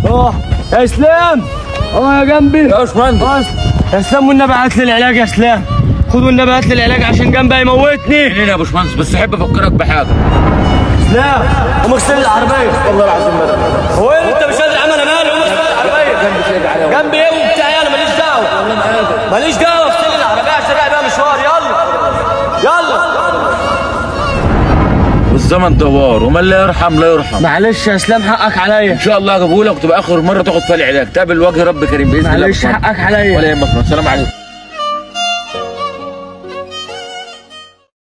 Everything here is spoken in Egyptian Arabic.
اه يا اسلام اه يا جنبي يا باشمهندس بص يا اسلام والنبي هات لي العلاج يا اسلام خد والنبي هات لي العلاج عشان جنبي هيموتني منين يا باشمهندس بس احب افكرك بحاجه اسلام قوم اغسل لي العربيه والله العظيم ما هو إيه انت مش قادر عمل مالي قوم اغسل لي العربيه جنبي ايه وبتاعي انا ماليش دعوه ماليش دعوه اغسل لي العربيه عشان رايح بيها مشوار يلا يلا والزمن دوار ومن لا يرحم لا يرحم معلش يا اسلام حقك عليا ان شاء الله اجيبه لك وتبقى اخر مره تاخد فيها العلاج تقابل وجه رب كريم باذن الله معلش حقك عليا ولا يهمك السلام عليكم